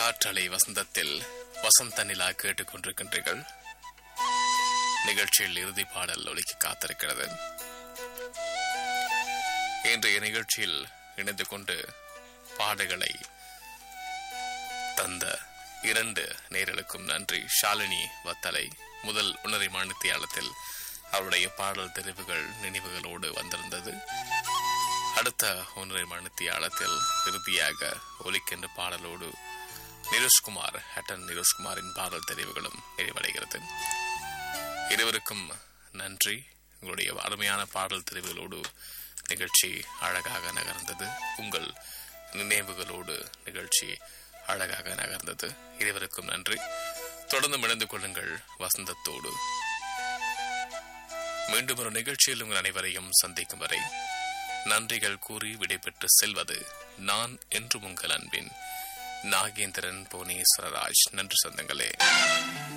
காற்றலை வசந்தத்தில் வசந்த நிலா கேட்டுக்கொண்டிருக்கின்றீர்கள் நிகழ்ச்சியில் இறுதி பாடல் ஒலிக்க காத்திருக்கிறது இன்றைய நிகழ்ச்சியில் இணைந்து கொண்டு பாடுகளை தந்த இரண்டு நேர்களுக்கும் நன்றி ஷாலினி வத்தலை முதல் உணரை மணித்தியாலத்தில் அவருடைய பாடல் தெரிவுகள் நினைவுகளோடு வந்திருந்தது அடுத்த ஒன்றரை மணித்தியாலத்தில் இறுதியாக ஒலிக்கின்ற பாடலோடு நிரோஷ்குமார் ஹட்டன் நிரோஷ்குமாரின் பாடல் தெரிவுகளும் நிறைவடைகிறது இருவருக்கும் நன்றி உங்களுடைய அருமையான பாடல் தெரிவுகளோடு நிகழ்ச்சி அழகாக நகர்ந்தது உங்கள் நினைவுகளோடு நிகழ்ச்சி அழகாக நகர்ந்தது இருவருக்கும் நன்றி தொடர்ந்து இணைந்து கொள்ளுங்கள் வசந்தத்தோடு மீண்டும் ஒரு நிகழ்ச்சியில் உங்கள் அனைவரையும் சந்திக்கும் வரை நன்றிகள் கூறி விடைபெற்று செல்வது நான் என்று உங்கள் அன்பின் நாகேந்திரன் புவனேஸ்வரராஜ் நன்றி சொந்தங்களே